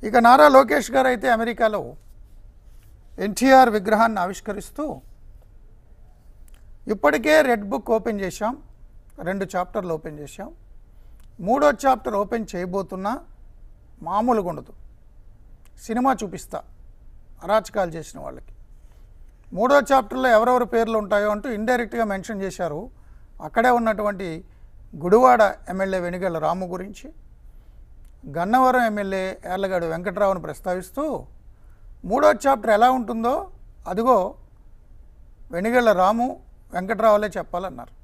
ఇక నారా లోకేష్ గారు అయితే అమెరికాలో ఎన్టీఆర్ విగ్రహాన్ని ఆవిష్కరిస్తూ ఇప్పటికే రెడ్ బుక్ ఓపెన్ చేశాం రెండు చాప్టర్లు ఓపెన్ చేశాం మూడో చాప్టర్ ఓపెన్ చేయబోతున్నా మామూలుగా ఉండదు సినిమా చూపిస్తా అరాచకాలు చేసిన వాళ్ళకి మూడో చాప్టర్లో ఎవరెవరి పేర్లు ఉంటాయో అంటూ ఇండైరెక్ట్గా మెన్షన్ చేశారు అక్కడే ఉన్నటువంటి గుడివాడ ఎమ్మెల్యే వెనుగళ్ళ రాము గురించి గన్నవరం ఎమ్మెల్యే యార్లగాడు వెంకట్రావును ప్రస్తావిస్తూ మూడో చాప్టర్ ఎలా ఉంటుందో అదిగో వెనుగళ్ళ రాము వెంకట్రావులే చెప్పాలన్నారు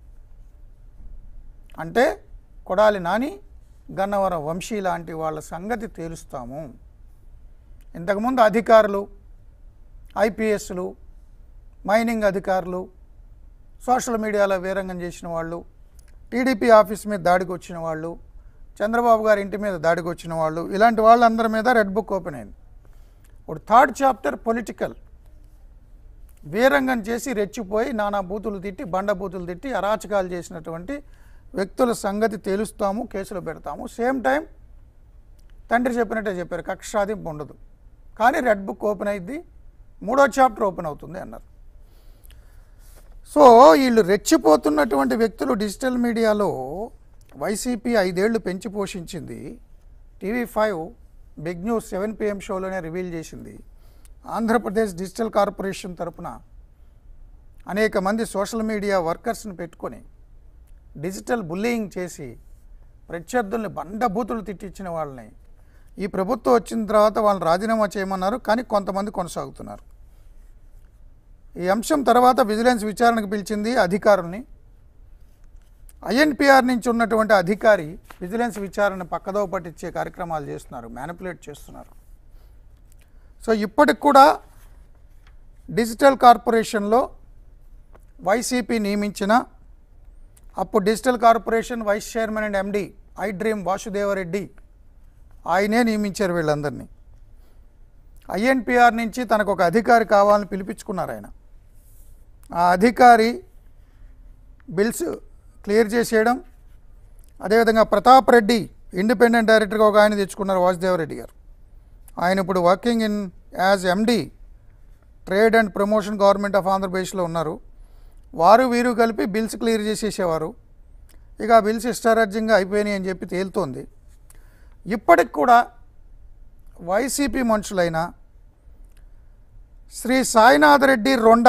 అంటే కొడాలి నాని గన్నవరం వంశీ లాంటి వాళ్ళ సంగతి తేలుస్తాము ఇంతకుముందు అధికారులు ఐపీఎస్లు మైనింగ్ అధికారులు సోషల్ మీడియాలో వీరంగం చేసిన వాళ్ళు టీడీపీ ఆఫీస్ మీద దాడికి వచ్చిన వాళ్ళు చంద్రబాబు గారి ఇంటి మీద దాడికి వచ్చిన వాళ్ళు ఇలాంటి వాళ్ళందరి మీద రెడ్ బుక్ ఓపెన్ అయింది ఇప్పుడు థర్డ్ చాప్టర్ పొలిటికల్ వీరంగం చేసి రెచ్చిపోయి నానా బూతులు తిట్టి బండ బూతులు తిట్టి అరాచకాలు చేసినటువంటి వ్యక్తుల సంగతి తేలుస్తాము కేసులు పెడతాము సేమ్ టైం తండ్రి చెప్పినట్టే చెప్పారు కక్ష సాధింపు ఉండదు కానీ రెడ్ బుక్ ఓపెన్ అయింది మూడో చాప్టర్ ఓపెన్ అవుతుంది అన్నారు సో వీళ్ళు రెచ్చిపోతున్నటువంటి వ్యక్తులు డిజిటల్ మీడియాలో వైసీపీ ఐదేళ్లు పెంచి పోషించింది TV five big news seven PM షోలోనే reveal చేసింది ఆంధ్రప్రదేశ్ డిజిటల్ కార్పొరేషన్ తరపున అనేక మంది సోషల్ మీడియా వర్కర్స్ని పెట్టుకొని డిజిటల్ బుల్లింగ్ చేసి ప్రత్యర్థుల్ని బండబూతులు తిట్టించిన వాళ్ళని ఈ ప్రభుత్వం వచ్చిన తర్వాత వాళ్ళని రాజీనామా చేయమన్నారు కానీ కొంతమంది కొనసాగుతున్నారు ఈ అంశం తర్వాత విజిలెన్స్ విచారణకు పిలిచింది అధికారుల్ని ఐఎన్పిఆర్ నుంచి ఉన్నటువంటి అధికారి విజిలెన్స్ విచారణ పక్కదో పట్టించే కార్యక్రమాలు చేస్తున్నారు మ్యానిపులేట్ చేస్తున్నారు సో ఇప్పటికి కూడా డిజిటల్ కార్పొరేషన్లో వైసీపీ నియమించిన అప్పుడు digital corporation vice chairman and MD I dream Vasudeva Reddy ఆయనే నియమించారు వీళ్ళందరినీ ఐఎన్పిఆర్ నుంచి తనకు ఒక అధికారి కావాలని పిలిపించుకున్నారు ఆయన ఆ అధికారి బిల్స్ క్లియర్ చేసేయడం అదేవిధంగా ప్రతాప్ రెడ్డి ఇండిపెండెంట్ డైరెక్టర్గా ఒక ఆయన తెచ్చుకున్నారు వాసుదేవరెడ్డి గారు ఆయన ఇప్పుడు working in as MD trade and promotion government of ఆంధ్రప్రదేశ్లో ఉన్నారు వారు వీరు కలిపి బిల్స్ క్లియర్ చేసేసేవారు ఇక ఆ బిల్స్ ఇష్టారాజ్యంగా అయిపోయినాయి అని చెప్పి తేలుతోంది ఇప్పటికి కూడా వైసీపీ మనుషులైన శ్రీ సాయినాథ్ రెడ్డి రొండ